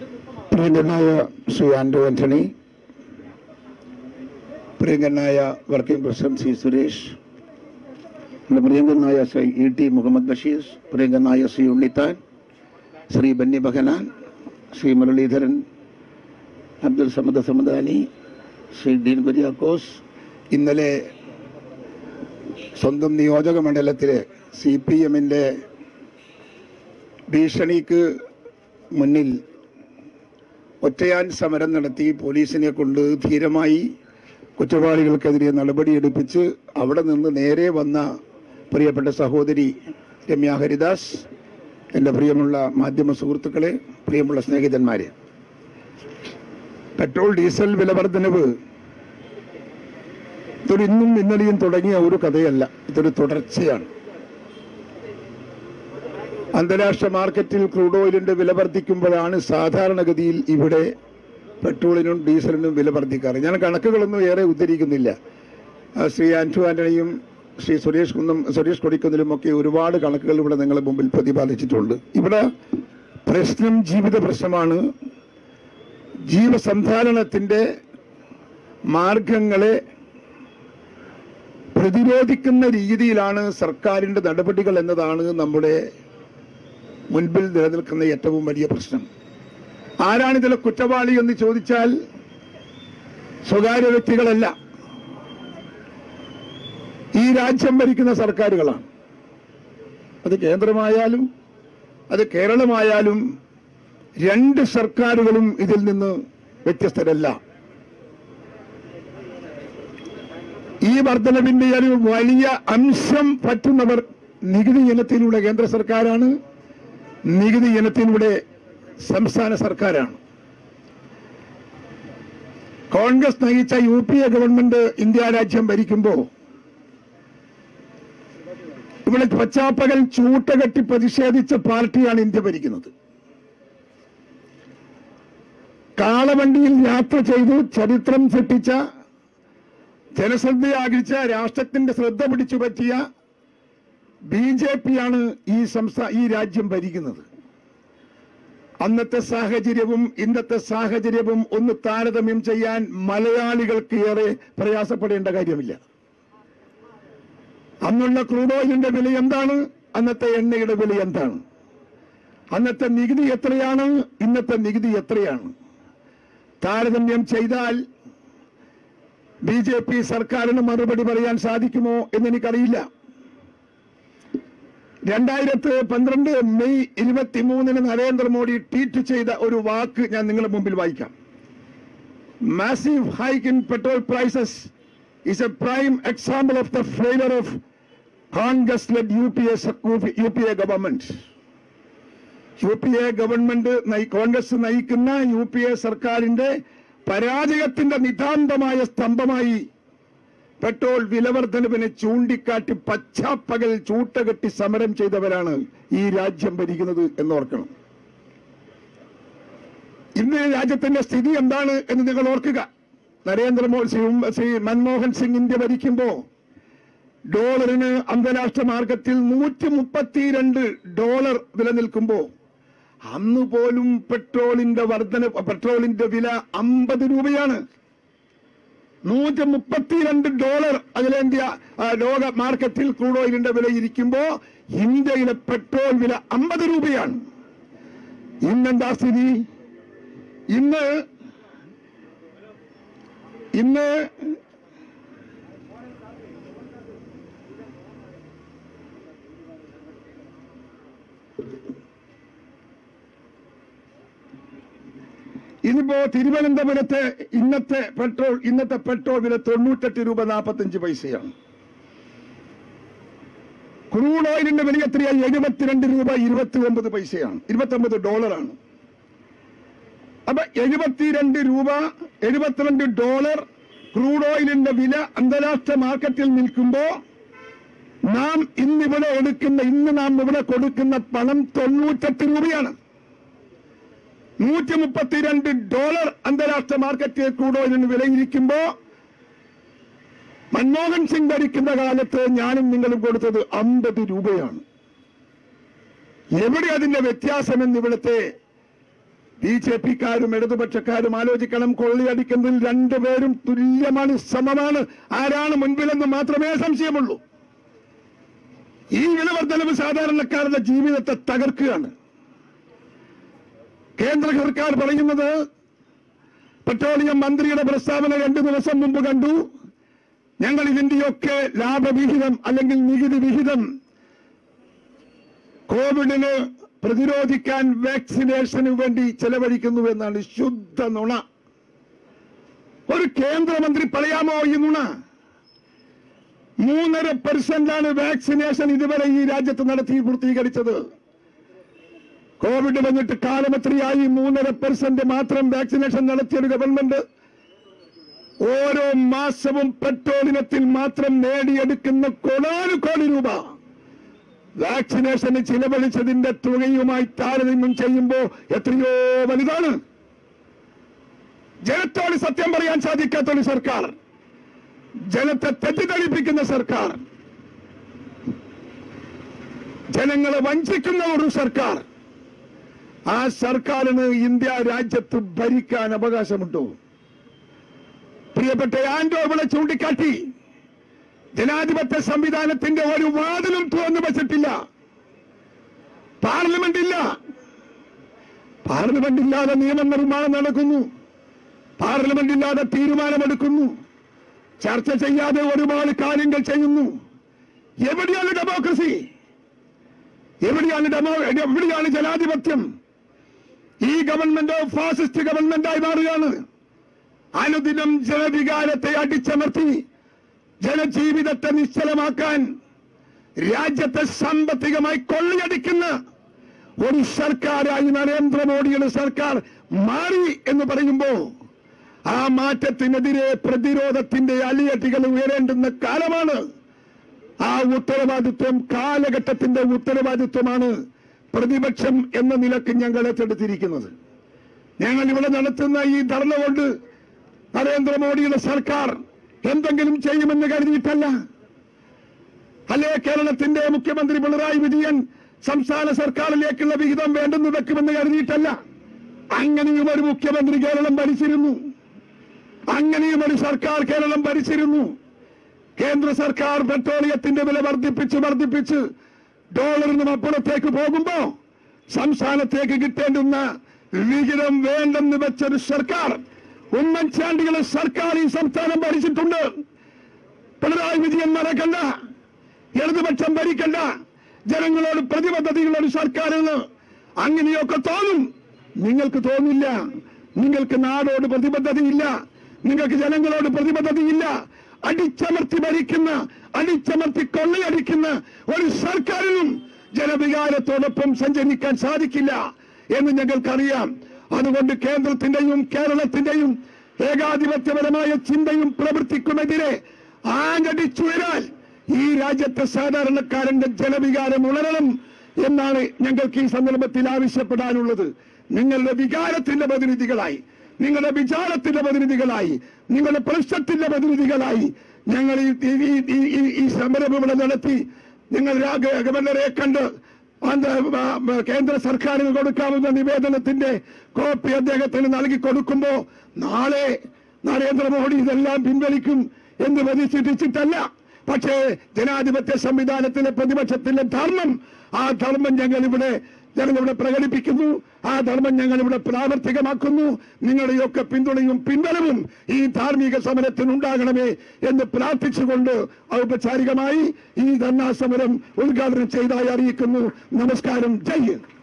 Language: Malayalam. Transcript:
പ്രിയങ്കരനായ ശ്രീ ആൻഡോ ആന്റണി പ്രിയങ്കരനായ വർക്കിംഗ് പ്രസിഡന്റ് സി സുരേഷ് എൻ്റെ പ്രിയങ്കരനായ ശ്രീ ഇ ടി മുഹമ്മദ് ബഷീർ പ്രിയങ്കരനായ ശ്രീ ഉണ്ണിത്താൻ ശ്രീ ബന്നി ബഹനാൻ ശ്രീ മുരളീധരൻ അബ്ദുൽ സമദ് സമദാനി ശ്രീ ഡീൻ കുര്യാക്കോസ് ഇന്നലെ സ്വന്തം നിയോജക മണ്ഡലത്തിലെ സി പി എമ്മിൻ്റെ ഭീഷണിക്ക് മുന്നിൽ ഒറ്റയാൻ സമരം നടത്തി പോലീസിനെ കൊണ്ട് ധീരമായി കുറ്റവാളികൾക്കെതിരെ നടപടിയെടുപ്പിച്ച് അവിടെ നിന്ന് നേരെ വന്ന പ്രിയപ്പെട്ട സഹോദരി രമ്യ ഹരിദാസ് എൻ്റെ പ്രിയമുള്ള മാധ്യമ സുഹൃത്തുക്കളെ പ്രിയമുള്ള സ്നേഹിതന്മാരെ പെട്രോൾ ഡീസൽ വില വർധനവ് ഇതൊരു ഇന്നും ഇന്നലെയും തുടങ്ങിയ ഒരു കഥയല്ല ഇതൊരു തുടർച്ചയാണ് അന്താരാഷ്ട്ര മാർക്കറ്റിൽ ക്രൂഡ് ഓയിലിന്റെ വില വർദ്ധിക്കുമ്പോഴാണ് സാധാരണഗതിയിൽ ഇവിടെ പെട്രോളിനും ഡീസലിനും വില വർദ്ധിക്കാറ് ഞാൻ കണക്കുകളൊന്നും ഏറെ ഉദ്ധരിക്കുന്നില്ല ആ, ശ്രീ ആന്റു ആന്റണിയും ശ്രീ സുരേഷ് കുന്നം സുരേഷ് കൊടിക്കുന്നിലും ഒക്കെ ഒരുപാട് കണക്കുകൾ ഇവിടെ നിങ്ങളുടെ മുമ്പിൽ പ്രതിപാദിച്ചിട്ടുണ്ട് ഇവിടെ പ്രശ്നം ജീവിത പ്രശ്നമാണ് ജീവസന്ധാരണത്തിന്റെ മാർഗങ്ങളെ പ്രതിരോധിക്കുന്ന രീതിയിലാണ് സർക്കാരിന്റെ നടപടികൾ എന്നതാണ് നമ്മുടെ മുൻപിൽ നിലനിൽക്കുന്ന ഏറ്റവും വലിയ പ്രശ്നം ആരാണ് ഇതിലെ കുറ്റവാളി എന്ന് ചോദിച്ചാൽ സ്വകാര്യ വ്യക്തികളല്ല ഈ രാജ്യം ഭരിക്കുന്ന സർക്കാരുകളാണ് അത് കേന്ദ്രമായാലും അത് കേരളമായാലും രണ്ട് സർക്കാരുകളും ഇതിൽ നിന്ന് വ്യത്യസ്തരല്ല ഈ വർധനവിന്റെ ഒരു വലിയ അംശം പറ്റുന്നവർ നികുതി ഇനത്തിലൂടെ കേന്ദ്ര സർക്കാരാണ് നികുതി ഇനത്തിലൂടെ സംസ്ഥാന സർക്കാരാണ് കോൺഗ്രസ് നയിച്ച U P A government India രാജ്യം ഭരിക്കുമ്പോൾ ഇവിടെ പച്ചാപ്പകൽ ചൂട്ടകെട്ടി പ്രതിഷേധിച്ച പാർട്ടിയാണ് ഇന്ത്യ ഭരിക്കുന്നത് കാളവണ്ടിയിൽ യാത്ര ചെയ്തു ചരിത്രം സൃഷ്ടിച്ച ജനശ്രദ്ധയാകർഷിച്ച രാഷ്ട്രത്തിന്റെ ശ്രദ്ധ പിടിച്ചു പറ്റിയ ബി ജെ പിയാണ് ഈ സംസ്ഥാന ഈ രാജ്യം ഭരിക്കുന്നത് അന്നത്തെ സാഹചര്യവും ഇന്നത്തെ സാഹചര്യവും ഒന്ന് താരതമ്യം ചെയ്യാൻ മലയാളികൾക്ക് ഏറെ പ്രയാസപ്പെടേണ്ട കാര്യമില്ല അന്നുള്ള ക്രൂഡ് ഓയിലിന്റെ വില എന്താണ് അന്നത്തെ എണ്ണയുടെ വില എന്താണ് അന്നത്തെ നികുതി എത്രയാണ് ഇന്നത്തെ നികുതി എത്രയാണ് താരതമ്യം ചെയ്താൽ ബി ജെ പി സർക്കാരിന് മറുപടി പറയാൻ സാധിക്കുമോ എന്നെനിക്കറിയില്ല രണ്ടായിരത്തി പന്ത്രണ്ട് മെയ് ഇരുപത്തിമൂന്നിന് നരേന്ദ്രമോദി ട്വീറ്റ് ചെയ്ത ഒരു വാക്ക് ഞാൻ നിങ്ങളുടെ മുമ്പിൽ വായിക്കാം massive hike in petrol prices is a prime example of the failure of Congress-led UPA, UPA government. U P A government നയി- കോൺഗ്രസ് നയിക്കുന്ന യു പി എ സർക്കാരിന്റെ പരാജയത്തിന്റെ നിതാന്തമായ സ്തംഭമായി പെട്രോൾ വിലവർദ്ധനവിനെ ചൂണ്ടിക്കാട്ടി പച്ചാപ്പകൽ ചൂട്ടകെട്ടി സമരം ചെയ്തവരാണ് ഈ രാജ്യം ഭരിക്കുന്നത് എന്നോർക്കണം ഇന്ന് രാജ്യത്തിന്റെ സ്ഥിതി എന്താണ് എന്ന് നിങ്ങൾ ഓർക്കുക നരേന്ദ്രമോദി ശ്രീ ഉം- ശ്രീ മൻമോഹൻ സിംഗ് ഇന്ത്യ ഭരിക്കുമ്പോ ഡോളറിന് അന്താരാഷ്ട്ര മാർക്കറ്റിൽ നൂറ്റി മുപ്പത്തിരണ്ട് ഡോളർ വില നിൽക്കുമ്പോ അന്ന് പോലും പെട്രോളിന്റെ വർധന പെട്രോളിന്റെ വില അമ്പത് രൂപയാണ് നൂറ്റി മുപ്പത്തിരണ്ട് ഡോളർ അഖിലേന്ത്യ ആ, ലോക മാർക്കറ്റിൽ ക്രൂഡ് ഓയിലിന്റെ വില ഇരിക്കുമ്പോ ഇന്ത്യയിലെ പെട്രോൾ വില അമ്പത് രൂപയാണ് ഇന്നെന്താ സ്ഥിതി ഇന്ന് ഇന്ന് ഇനിയിപ്പോ തിരുവനന്തപുരത്തെ ഇന്നത്തെ പെട്രോൾ ഇന്നത്തെ പെട്രോൾ വില തൊണ്ണൂറ്റെട്ട് രൂപ നാൽപ്പത്തഞ്ച് പൈസയാണ് ക്രൂഡ് ഓയിലിന്റെ വില എത്രയായി എഴുപത്തിരണ്ട് രൂപ ഇരുപത്തി ഒമ്പത് പൈസയാണ് ഇരുപത്തി ഒമ്പത് ഡോളറാണ് അപ്പൊ എഴുപത്തിരണ്ട് രൂപ എഴുപത്തിരണ്ട് ഡോളർ ക്രൂഡ് ഓയിലിന്റെ വില അന്താരാഷ്ട്ര മാർക്കറ്റിൽ നിൽക്കുമ്പോ നാം ഇന്നിവിടെ എടുക്കുന്ന ഇന്ന് നാം ഇവിടെ കൊടുക്കുന്ന പണം തൊണ്ണൂറ്റെട്ട് രൂപയാണ് നൂറ്റി മുപ്പത്തിരണ്ട് ഡോളർ അന്താരാഷ്ട്ര മാർക്കറ്റിൽ ക്രൂഡ് ഓയിലിന് വിലയിരിക്കുമ്പോ മൻമോഹൻ സിംഗ് ഭരിക്കുന്ന കാലത്ത് ഞാനും നിങ്ങളും കൊടുത്തത് അമ്പത് രൂപയാണ് എവിടെ അതിന്റെ വ്യത്യാസമെന്ന് ഇവിടുത്തെ ബി ജെ പിക്കാരും ഇടതുപക്ഷക്കാരും ആലോചിക്കണം കൊള്ളിയടിക്കുന്നതിൽ രണ്ടുപേരും തുല്യമാണ് സമമാണ് ആരാണ് മുൻപിലെന്ന് മാത്രമേ സംശയമുള്ളൂ ഈ വിലവർദ്ധനവ് സാധാരണക്കാരുടെ ജീവിതത്തെ തകർക്കുകയാണ് കേന്ദ്ര സർക്കാർ പറയുന്നത് പെട്രോളിയം മന്ത്രിയുടെ പ്രസ്താവന രണ്ടു ദിവസം മുമ്പ് കണ്ടു ഞങ്ങൾ ഇതിന്റെയൊക്കെ ലാഭവിഹിതം അല്ലെങ്കിൽ നികുതി വിഹിതം കോവിഡിന് പ്രതിരോധിക്കാൻ വാക്സിനേഷന് വേണ്ടി ചെലവഴിക്കുന്നു എന്നാണ് ശുദ്ധ നുണ ഒരു കേന്ദ്രമന്ത്രി പറയാമോ ഈ നുണ മൂന്നര പെർസെന്റ് ആണ് വാക്സിനേഷൻ ഇതുവരെ ഈ രാജ്യത്ത് നടത്തി പൂർത്തീകരിച്ചത് കോവിഡ് വന്നിട്ട് കാലമത്രയായി മൂന്നര പെർസെന്റ് മാത്രം വാക്സിനേഷൻ നടത്തിയ ഒരു ഗവൺമെന്റ് ഓരോ മാസവും പെട്രോളിനത്തിൽ മാത്രം നേടിയെടുക്കുന്ന കോടാനു കോടി രൂപ വാക്സിനേഷന് ചിലവഴിച്ചതിന്റെ തുകയുമായി താരതമ്യം ചെയ്യുമ്പോൾ എത്രയോ വലുതാണ് ജനത്തോട് സത്യം പറയാൻ സാധിക്കാത്ത ഒരു സർക്കാർ ജനത്തെ തെറ്റിദ്ധരിപ്പിക്കുന്ന സർക്കാർ ജനങ്ങളെ വഞ്ചിക്കുന്ന ഒരു സർക്കാർ ആ സർക്കാരിന് ഇന്ത്യ രാജ്യത്ത് ഭരിക്കാൻ അവകാശമുണ്ടോ പ്രിയപ്പെട്ട ആൻഡോ ഇവിടെ ചൂണ്ടിക്കാട്ടി ജനാധിപത്യ സംവിധാനത്തിന്റെ ഒരു വാതിലും തുറന്നു വച്ചിട്ടില്ല പാർലമെന്റ് ഇല്ല പാർലമെന്റ് ഇല്ലാതെ നിയമനിർമ്മാണം നടക്കുന്നു പാർലമെന്റ് ഇല്ലാതെ തീരുമാനമെടുക്കുന്നു ചർച്ച ചെയ്യാതെ ഒരുപാട് കാര്യങ്ങൾ ചെയ്യുന്നു എവിടെയാണ് ഡെമോക്രസി എവിടെയാണ് ഡെമോ എവിടെയാണ് ജനാധിപത്യം ഈ ഗവൺമെന്റ് ഫാസിസ്റ്റ് ഗവൺമെന്റായി മാറുകയാണ് അനുദിനം ജനവികാരത്തെ അടിച്ചമർത്തി ജനജീവിതത്തെ നിശ്ചലമാക്കാൻ രാജ്യത്തെ സാമ്പത്തികമായി കൊള്ളയടിക്കുന്ന ഒരു സർക്കാരായി നരേന്ദ്രമോദിയുടെ സർക്കാർ മാറി എന്ന് പറയുമ്പോ ആ മാറ്റത്തിനെതിരെ പ്രതിരോധത്തിന്റെ അലിയട്ടികൾ ഉയരേണ്ടുന്ന കാലമാണ് ആ ഉത്തരവാദിത്വം കാലഘട്ടത്തിന്റെ ഉത്തരവാദിത്വമാണ് പ്രതിപക്ഷം എന്ന നിലക്ക് ഞങ്ങൾ ഏറ്റെടുത്തിരിക്കുന്നത് ഞങ്ങൾ ഇവിടെ നടത്തുന്ന ഈ ധർണ കൊണ്ട് നരേന്ദ്രമോദിയുടെ സർക്കാർ എന്തെങ്കിലും ചെയ്യുമെന്ന് കരുതിയിട്ടല്ല അല്ലേ കേരളത്തിന്റെ മുഖ്യമന്ത്രി പിണറായി വിജയൻ സംസ്ഥാന സർക്കാരിലേക്കുള്ള വിഹിതം വേണ്ടെന്ന് വെക്കുമെന്ന് കരുതിയിട്ടല്ല അങ്ങനെയും ഒരു മുഖ്യമന്ത്രി കേരളം ഭരിച്ചിരുന്നു അങ്ങനെയും ഒരു സർക്കാർ കേരളം ഭരിച്ചിരുന്നു കേന്ദ്ര സർക്കാർ പെട്രോളിയത്തിന്റെ വില വർദ്ധിപ്പിച്ച് വർദ്ധിപ്പിച്ച് ഡോളറിനും അപ്പുറത്തേക്ക് പോകുമ്പോ സംസ്ഥാനത്തേക്ക് കിട്ടേണ്ടുന്ന വിഹിതം വേണ്ടെന്ന് വെച്ചൊരു സർക്കാർ ഉമ്മൻചാണ്ടികളെ സർക്കാർ ഈ സംസ്ഥാനം ഭരിച്ചിട്ടുണ്ട് പിണറായി വിജയൻ മറക്കണ്ട ഇടതുപക്ഷം ഭരിക്കണ്ട ജനങ്ങളോട് പ്രതിബദ്ധതയുള്ള ഒരു സർക്കാരെന്ന് അങ്ങനെയൊക്കെ തോന്നും നിങ്ങൾക്ക് തോന്നില്ല നിങ്ങൾക്ക് നാടോട് പ്രതിബദ്ധതയില്ല നിങ്ങൾക്ക് ജനങ്ങളോട് പ്രതിബദ്ധതയില്ല അടിച്ചമർത്തി ഭരിക്കുന്ന അടിച്ചമർത്തി കൊള്ളയടിക്കുന്ന ഒരു സർക്കാരിനും ജനവികാരത്തോടൊപ്പം സഞ്ചരിക്കാൻ സാധിക്കില്ല എന്ന് ഞങ്ങൾക്കറിയാം അതുകൊണ്ട് കേന്ദ്രത്തിന്റെയും കേരളത്തിന്റെയും ഏകാധിപത്യപരമായ ചിന്തയും പ്രവൃത്തിക്കുമെതിരെ ആഞ്ഞടിച്ചുയരാൻ ഈ രാജ്യത്തെ സാധാരണക്കാരന്റെ ജനവികാരം ഉണരണം എന്നാണ് ഞങ്ങൾക്ക് ഈ സന്ദർഭത്തിൽ ആവശ്യപ്പെടാനുള്ളത് നിങ്ങളുടെ വികാരത്തിന്റെ പ്രതിനിധികളായി നിങ്ങളുടെ വിചാരത്തിന്റെ പ്രതിനിധികളായി നിങ്ങളുടെ പ്രശ്നത്തിന്റെ പ്രതിനിധികളായി ഞങ്ങൾ ഈ ഈ- ഈ- ഈ- ഈ സമരം ഇവിടെ നടത്തി നിങ്ങൾ രാ- ഗവർണറെ കണ്ട് അത് ആ, ആ, കേന്ദ്ര സർക്കാരിന് കൊടുക്കാവുന്ന നിവേദനത്തിന്റെ കോപ്പി അദ്ദേഹത്തിന് നൽകി കൊടുക്കുമ്പോ നാളെ നരേന്ദ്രമോദി ഇതെല്ലാം പിൻവലിക്കും എന്ന് പ്രതീക്ഷിച്ചിട്ടല്ല പക്ഷേ ജനാധിപത്യ സംവിധാനത്തിലെ പ്രതിപക്ഷത്തിന്റെ ധർമ്മം ആ ധർമ്മം ഞങ്ങൾ ഇവിടെ ഞങ്ങൾ ഇവിടെ പ്രകടിപ്പിക്കുന്നു ആ ധർമ്മം ഞങ്ങൾ ഇവിടെ പ്രാവർത്തികമാക്കുന്നു നിങ്ങളുടെയൊക്കെ പിന്തുണയും പിൻബലവും ഈ ധാർമ്മിക സമരത്തിനുണ്ടാകണമേ എന്ന് പ്രാർത്ഥിച്ചുകൊണ്ട് ഔപചാരികമായി ഈ ധർണാ സമരം ഉദ്ഘാടനം ചെയ്തതായി അറിയിക്കുന്നു നമസ്കാരം ജയ് ഹിന്ദ്